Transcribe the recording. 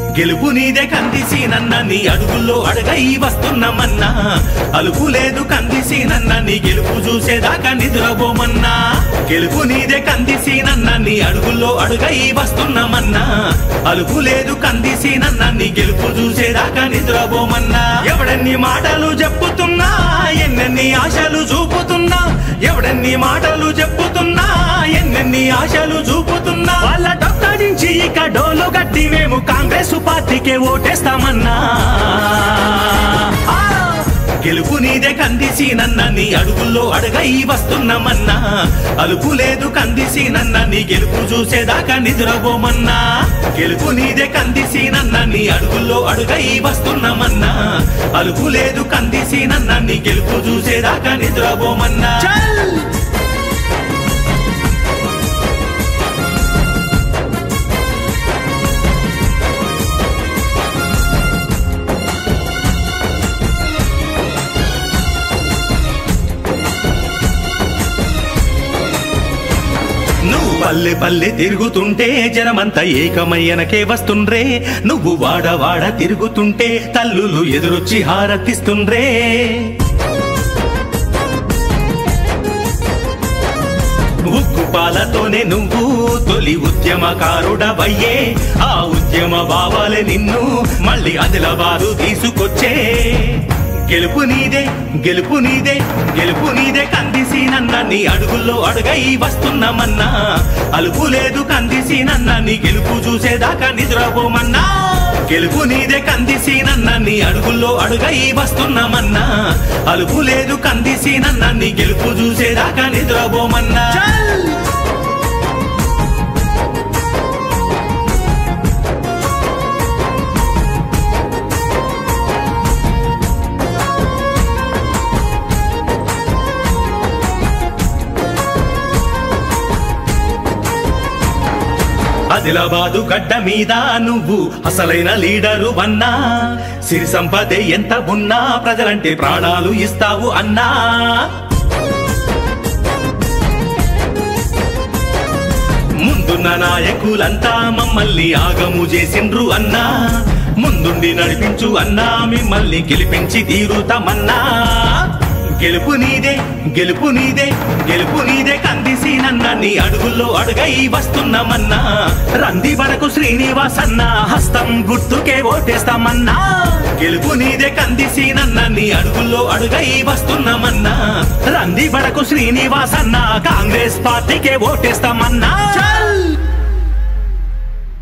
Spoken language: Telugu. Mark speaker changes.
Speaker 1: గెలుపు నీదే కందిసి నన్న నీ అడుగుల్లో అడగై వస్తున్నామన్నా అలుపు లేదు కందిసి నన్న నీ గెలుపు చూసేదాకా నిద్రపోమన్నా గెలుపు నీదే కందిసి నన్న నీ అడుగుల్లో అడుగై వస్తున్నామన్నా అలుపు లేదు కందిసి నన్న నీ గెలుపు చూసేదాకా నిద్రపోమన్నా ఎవడెన్ని మాటలు చెప్పుతున్నా ఎన్నెన్ని ఆశలు చూపుతున్నా ఎవడెన్ని మాటలు చెప్పుతున్నా ఎన్నెన్ని ఆశలు చూపుతున్నా వాళ్ళ డొక్క నుంచి ఇక డోలు గట్టి మేము కాంగ్రెస్ పార్టీకే ఓటేస్తామన్నా ఆ! గెలుపు నీదే కందిసి నన్న నీ అడుగుల్లో అడగై వస్తున్నామన్నా అలుపు లేదు కందిసి నన్న నీ గెలుపు చూసేదాకా నిద్రపోమన్నా గెలుపు నీదే కందిసి నన్న నీ అడుగుల్లో అడుగై వస్తున్నామన్నా అలుపు లేదు కందిసి నన్న నీ గెలుపు చూసేదాకా నిద్రపోమన్నా చల్ నువ్వు పల్లె పల్లె తిరుగుతుంటే జనమంతా ఏకమయ్యనకే వస్తుండ్రే నువ్వు వాడ వాడ తిరుగుతుంటే తల్లులు ఎదురొచ్చి హారతిస్తుండ్రే ఉక్కు పాలతోనే నువ్వు తొలి ఉద్యమకారుడవయ్యే ఆ ఉద్యమ భావాలే నిన్ను మళ్ళీ అదిలబాదు తీసుకొచ్చే గెలుపు నీదే గెలుపు నీదే గెలుపు నీదే కందిసి నన్న నీ అడుగుల్లో అడుగై వస్తున్నామన్నా అలుపు లేదు కందిసి నన్న నీ గెలుపు చూసేదాకా నిద్రపోమన్నా గెలుపు నీదే కందిసి నన్న నీ అడుగుల్లో అడుగై వస్తున్నామన్నా అలుపు లేదు కందిసి నన్న నీ గెలుపు చూసేదాకా నిద్రపోమన్నా చల్ ఆదిలాబాదు గడ్డ మీద నువ్వు అసలైన లీడరు అన్నా సిరి సంపదే ఎంత ఉన్నా ప్రజలంటే ప్రాణాలు ఇస్తావు అన్నా ముందున్న నాయకులంతా మమ్మల్ని ఆగము చేసిండ్రు అన్నా ముందుండి నడిపించు అన్నా మిమ్మల్ని గెలిపించి తీరుతామన్నా గెలుపు నీదే గెలుపు నీదే గెలుపు నీదే కందిసి నన్న నీ అడుగుల్లో అడుగై వస్తున్నామన్నా రంది వరకు శ్రీనివాసన్న హస్తం గుర్తుకే ఓటేస్తామన్నా గెలుపు నీదే కందిసి నన్న నీ అడుగుల్లో అడుగై వస్తున్నామన్నా రంది వరకు శ్రీనివాసన్న కాంగ్రెస్ పార్టీకే ఓటేస్తామన్నా చల్